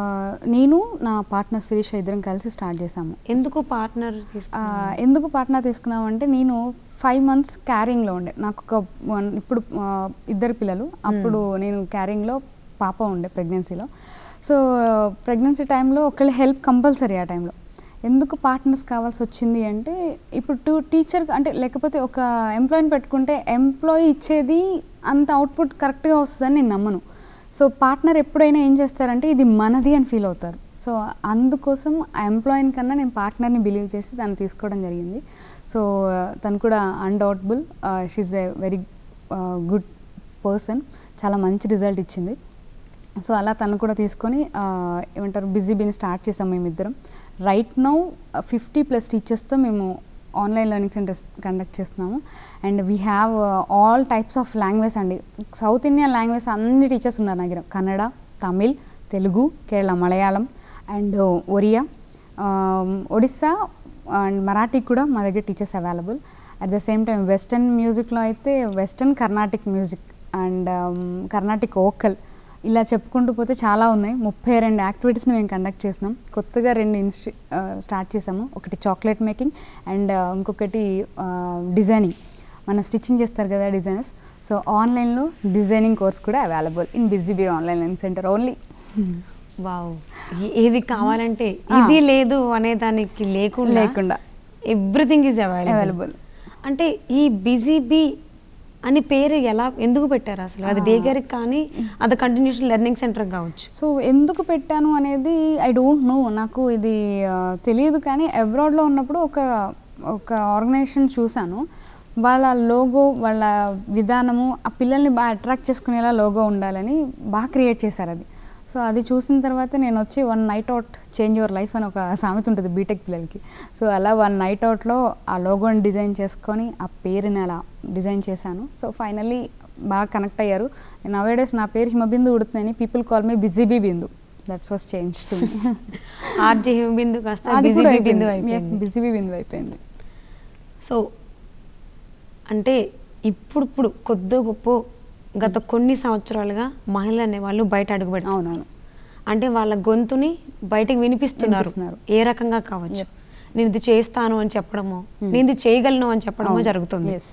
నేను నా పార్ట్నర్ శిరీష ఇద్దరం కలిసి స్టార్ట్ చేశాము ఎందుకు పార్ట్నర్ ఆ, ఎందుకు పాట్నా తీసుకున్నామంటే నేను ఫైవ్ మంత్స్ క్యారింగ్లో ఉండే నాకు ఒక వన్ ఇప్పుడు ఆ, ఇద్దరు పిల్లలు అప్పుడు నేను క్యారింగ్లో పాప ఉండే ప్రెగ్నెన్సీలో సో ప్రెగ్నెన్సీ టైంలో ఒకళ్ళ హెల్ప్ కంపల్సరీ ఆ టైంలో ఎందుకు పార్ట్నర్స్ కావాల్సి వచ్చింది అంటే ఇప్పుడు టూ టీచర్ అంటే లేకపోతే ఒక ఎంప్లాయీని పెట్టుకుంటే ఎంప్లాయీ ఇచ్చేది అంత అవుట్పుట్ కరెక్ట్గా వస్తుందని నేను నమ్మను సో పార్ట్నర్ ఎప్పుడైనా ఏం చేస్తారంటే ఇది మనది అని ఫీల్ అవుతారు సో అందుకోసం ఆ ఎంప్లాయీని కన్నా నేను పార్ట్నర్ని బిలీవ్ చేసి దాన్ని తీసుకోవడం జరిగింది సో తను కూడా undoubtable she a very good person చాలా మంచి రిజల్ట్ ఇచ్చింది సో అలా తను కూడా తీసుకొని ఆ, ఏమంటారు బిజీ బీని స్టార్ట్ చేసాం మేమిద్దరం రైట్ నౌ ఫిఫ్టీ ప్లస్ టీచర్స్తో మేము ఆన్లైన్ లెర్నింగ్ సెంటర్స్ కండక్ట్ చేస్తున్నాము and we have all types of language అండి సౌత్ ఇండియన్ లాంగ్వేజ్ అన్ని టీచర్స్ ఉన్నారు నా దగ్గర కన్నడ తమిళ్ తెలుగు కేరళ మలయాళం అండ్ ఒరియా ఒడిస్సా అండ్ మరాఠీ కూడా మా దగ్గర teachers available at the same time western మ్యూజిక్లో అయితే western Carnatic music and Carnatic vocal ఇలా చెప్పుకుంటూ పోతే చాలా ఉన్నాయి ముప్పై రెండు యాక్టివిటీస్ని మేము కండక్ట్ చేసినాం కొత్తగా రెండు ఇన్స్టి స్టార్ట్ చేసాము ఒకటి చాక్లెట్ మేకింగ్ అండ్ ఇంకొకటి డిజైనింగ్ మన స్టిచ్చింగ్ చేస్తారు కదా డిజైనర్స్ సో ఆన్లైన్లో డిజైనింగ్ కోర్స్ కూడా available in busy bee online learning centre only wow ఏ- ఏది కావాలంటే ఇది లేదు అనే దానికి లేకుండా లేకుండా ఎవ్రీథింగ్ ఈజ్ అవైలబుల్ అవైలబుల్ అంటే ఈ బిజీ బీ అని పేరు ఎలా ఎందుకు పెట్టారు అసలు అది డే కేర్ కానీ అది కంటిన్యూషన్ లెర్నింగ్ సెంటర్ కావచ్చు సో ఎందుకు పెట్టాను అనేది ఐ డోంట్ నో నాకు ఇది ఆ, తెలియదు కానీ అబ్రాడ్లో ఉన్నప్పుడు ఒక ఒక ఆర్గనైజేషన్ చూశాను వాళ్ళ లోగో వాళ్ళ విధానము ఆ పిల్లల్ని బాగా అట్రాక్ట్ చేసుకునేలా లోగో ఉండాలని బాగా క్రియేట్ చేశారు అది సో అది చూసిన తర్వాత నేను వచ్చి one night out change your life అని ఒక సామెత ఉంటుంది బీటెక్ పిల్లలకి సో అలా వన్ నైట్ అవుట్లో ఆ లోగోని డిజైన్ చేసుకొని ఆ పేరుని అలా డిజైన్ చేశాను సో ఫైనల్లీ బాగా కనెక్ట్ అయ్యారు నవేడేస్ నా పేరు హిమబిందు ఉడుతుందని people call me busy bee Bindu that's was change to RJ Bindu కాస్త బిజీ బిందు అయిపోయింది బిజీ బీ బిందు అయిపోయింది సో అంటే ఇప్పుడిప్పుడు కొద్ది గొప్ప గత కొన్ని సంవత్సరాలుగా మహిళలు అనేవాళ్ళు బయట అడుగు పెడతారు అవునవును అంటే వాళ్ళ గొంతుని బయటకు వినిపిస్తున్నారు వినిపిస్తున్నారు. ఏ రకంగా కావచ్చు నేను ఇది చేస్తాను అని చెప్పడమో నేను ఇది చేయగలను అని చెప్పడమో జరుగుతుంది ఎస్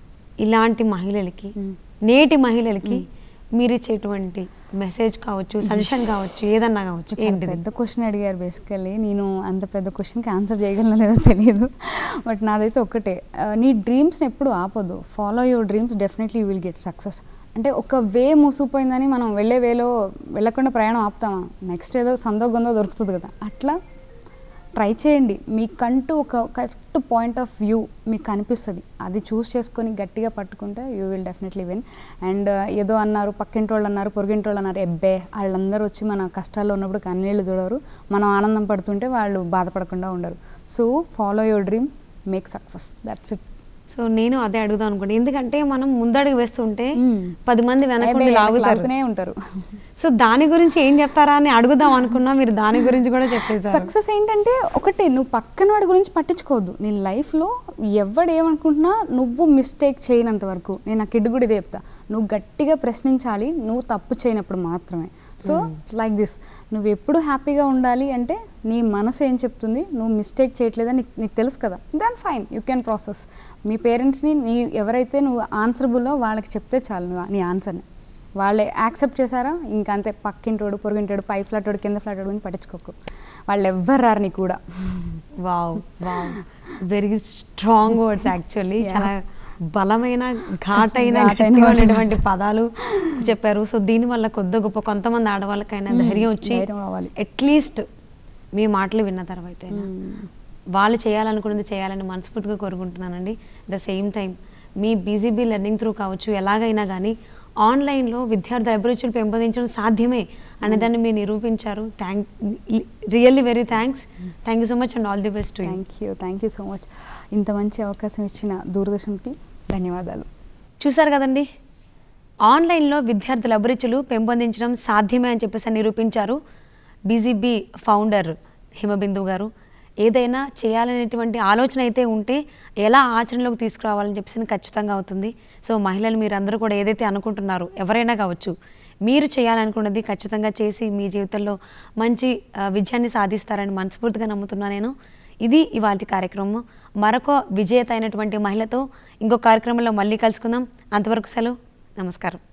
ఇలాంటి మహిళలకి Mm. నేటి మహిళలకి మీరు ఇచ్చేటువంటి మెసేజ్ కావచ్చు సజెషన్ కావచ్చు ఏదన్నా కావచ్చు చాలా ఏంటిది పెద్ద క్వశ్చన్ అడిగారు బేసికల్లీ నేను అంత పెద్ద క్వశ్చన్కి ఆన్సర్ చేయగలనో లేదో తెలియదు బట్ నాదైతే ఒక్కటే ఆ, నీ డ్రీమ్స్ని ఎప్పుడు ఆపొద్దు follow your dreams definitely you will get success అంటే ఒక వే మూసిపోయిందని మనం వెళ్ళే వేలో వెళ్ళకుండా ప్రయాణం ఆపుతామా నెక్స్ట్ ఏదో సందో గొందో దొరుకుతుంది కదా అట్లా ట్రై చేయండి మీకంటూ ఒక కరెక్ట్ పాయింట్ ఆఫ్ వ్యూ మీకు కనిపిస్తుంది అది చూస్ చేసుకొని గట్టిగా పట్టుకుంటే you will definitely win and ఏదో అన్నారు పక్కింటి వాళ్ళు అన్నారు పొరుగింటి వాళ్ళు అన్నారు ఎబ్బే వాళ్ళందరూ వచ్చి మన కష్టాల్లో ఉన్నప్పుడు కన్నీళ్ళు చూడరు మనం ఆనందం పడుతుంటే వాళ్ళు బాధపడకుండా ఉండరు so follow your dream make success that's it so నేను అదే అడుగుదాం అనుకోండి ఎందుకంటే మనం ముందడుగు వేస్తుంటే పది మంది వెనకుండి లాగుతారు లాగుతూనే ఉంటారు సో దాని గురించి ఏం చెప్తారా అని అడుగుదాం అనుకున్నా మీరు దాని గురించి కూడా చెప్పేశారు సక్సెస్ ఏంటంటే ఒకటి నువ్వు పక్కన వాడి గురించి పట్టించుకోవద్దు నీ లైఫ్లో ఎవడు ఏమనుకుంటున్నా నువ్వు మిస్టేక్ చేయనంత వరకు నేను నా కిడ్ కూడా ఇదే చెప్తా నువ్వు గట్టిగా ప్రశ్నించాలి నువ్వు తప్పు చేయనప్పుడు మాత్రమే సో లైక్ దిస్ నువ్వు ఎప్పుడు హ్యాపీగా ఉండాలి అంటే నీ మనసు ఏం చెప్తుంది నువ్వు మిస్టేక్ చేయట్లేదని నీకు నీకు తెలుసు కదా దాన్ ఫైన్ యూ క్యాన్ ప్రాసెస్ మీ పేరెంట్స్ని నీ ఎవరైతే నువ్వు ఆన్సరబుల్లో వాళ్ళకి చెప్తే చాలు నువ్వు నీ ఆన్సర్ని వాళ్ళే యాక్సెప్ట్ చేశారా ఇంకా అంతే పక్కింటోడు పొరుగింటోడు పై ఫ్లాటోడు కింద ఫ్లాటోడు గురించి పట్టించుకోకు వాళ్ళు ఎవ్వరు రారు నీకు కూడా wow wow very strong words actually Yeah. చాలా బలమైన ఘాటైన ఘాటైన గట్టిగా words. ఉన్నటువంటి పదాలు చెప్పారు సో దీని వల్ల కొద్ది గొప్ప కొంతమంది ఆడవాళ్ళకైనా ధైర్యం వచ్చి ధైర్యం రావాలి. అట్లీస్ట్ మీ మాటలు విన్న తర్వాత అయినా వాళ్ళు చేయాలనుకున్నది చేయాలని మనస్ఫూర్తిగా కోరుకుంటున్నానండి ద సేమ్ టైం మీ బీజీబీ లెర్నింగ్ త్రూ కావచ్చు ఎలాగైనా కానీ ఆన్లైన్లో విద్యార్థుల అభిరుచులు పెంపొందించడం సాధ్యమే అనే దాన్ని మీరు నిరూపించారు thank really very thanks thank you so much and all the best to thank you thank you so much ఇంత మంచి అవకాశం ఇచ్చిన దూరదర్శన్కి ధన్యవాదాలు చూసారు కదండి ఆన్లైన్లో విద్యార్థుల అభిరుచులు పెంపొందించడం సాధ్యమే అని చెప్పేసి నిరూపించారు బీజీబీ ఫౌండర్ హిమబిందు గారు ఏదైనా చేయాలనేటువంటి ఆలోచన అయితే ఉంటే ఎలా ఆచరణలోకి తీసుకురావాలని చెప్పేసి ఖచ్చితంగా అవుతుంది సో మహిళలు మీరందరూ కూడా ఏదైతే అనుకుంటున్నారో ఎవరైనా కావచ్చు మీరు చేయాలనుకున్నది ఖచ్చితంగా చేసి మీ జీవితంలో మంచి ఆ, విజయాన్ని సాధిస్తారని మనస్ఫూర్తిగా నమ్ముతున్నా నేను ఇది ఇవాళ కార్యక్రమం మరొక విజేత అయినటువంటి మహిళతో ఇంకో కార్యక్రమంలో మళ్ళీ కలుసుకుందాం అంతవరకు సెలవు నమస్కారం